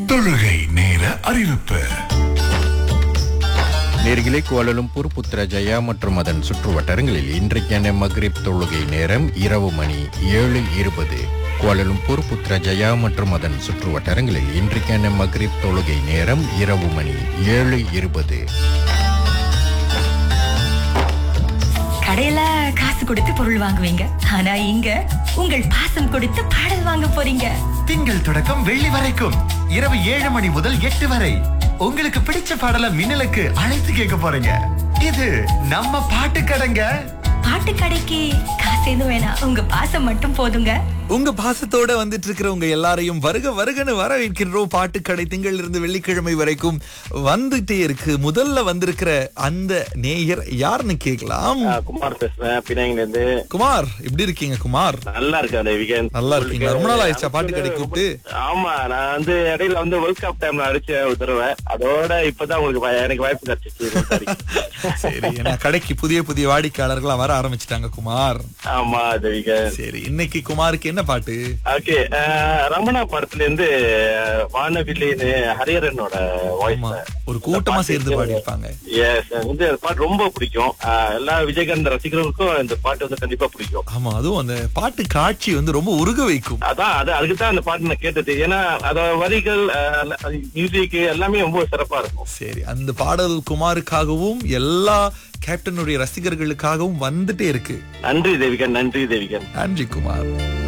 தொழுகை நேர அறிவிப்பு நேர்களே கோலலும்பூர் புத்ரஜயா மற்றும் அதன் சுற்று வட்டாரங்களில் இன்றைக்கான மக்ரிப் தொழுகை நேரம் இரவு மணி ஏழு இருபது கோலலும்பூர் புத்ரஜயா மற்றும் அதன் சுற்று வட்டாரங்களில் இன்றைக்கான மக்ரிப் தொழுகை நேரம் இரவு மணி ஏழு இருபது கடையில காசு கொடுத்து பொருள் வாங்குவீங்க ஆனா இங்க உங்கள் பாசம் கொடுத்து பாடல் வாங்க போறீங்க திங்கள் தொடக்கம் வெள்ளி வரைக்கும் இரவு ஏழு மணி முதல் எட்டு வரை உங்களுக்கு பிடிச்ச பாடல மின்னலுக்கு அழைத்து கேட்க போறீங்க இது நம்ம பாட்டு கடைங்க பாட்டு கடைக்கு காசு எதுவும் வேணாம் உங்க பாசம் மட்டும் போதுங்க உங்க பாசத்தோட வந்துட்டு இருக்கிற உங்க எல்லாரையும் வருக வருகன்னு வரவேற்கின்றோம் பாட்டுக்கடை திங்கள் இருந்து வெள்ளிக்கிழமை வரைக்கும் வந்துட்டே இருக்கு முதல்ல வந்திருக்கிற அந்த நேயர் யாருன்னு கேட்கலாம் ஆ, குமார் பேசுறேன் பினாங்கில இருந்து குமார் எப்படி இருக்கீங்க குமார் நல்லா இருக்கு அந்த வீக்கெண்ட் நல்லா இருக்கீங்களா? ரொம்ப நாள் ஆயிடுச்சா பாட்டு கடை கூப்பிட்டு? ஆமா நான் வந்து இடையில வந்து வேர்ல்ட் கப் டைம்ல அடிச்ச ஒரு தடவை அதோட இப்பதான் உங்களுக்கு வா- எனக்கு வாய்ப்பு கிடைச்சிச்சு சரி ஏன்னா கடைக்கு புதிய புதிய வாடிக்கையாளர்களா வர ஆரம்பிச்சிட்டாங்க குமார் ஆமா அந்த வீக்கெண்ட் சரி இன்னைக்கு குமாருக்கு என்ன பாட்டு ஓகே ரமணா படத்துல இருந்து வானவில்லின்னு ஹரியரனோட ஆமா வாய்ஸ் ஒரு கூட்டமா சேர்ந்து பாடியிருப்பாங்க எஸ் வந்து அந்த பாட்டு ரொம்ப பிடிக்கும் ஆ, எல்லா விஜயகாந்த் ரசிகர்களுக்கும் இந்த பாட்டு வந்து கண்டிப்பா பிடிக்கும் ஆமா அதுவும் அந்த பாட்டு காட்சி வந்து ரொம்ப உருக வைக்கும் அதான் அது அதுக்கு தான் அந்த பாட்டு நான் கேட்டது ஏன்னா அதோட வரிகள் மியூசிக் எல்லாமே ரொம்ப சிறப்பா இருக்கும் சரி அந்த பாடல் குமாருக்காகவும் எல்லா கேப்டனுடைய ரசிகர்களுக்காகவும் வந்துட்டே இருக்கு நன்றி தேவிகன் நன்றி தேவிகன் நன்றி குமார்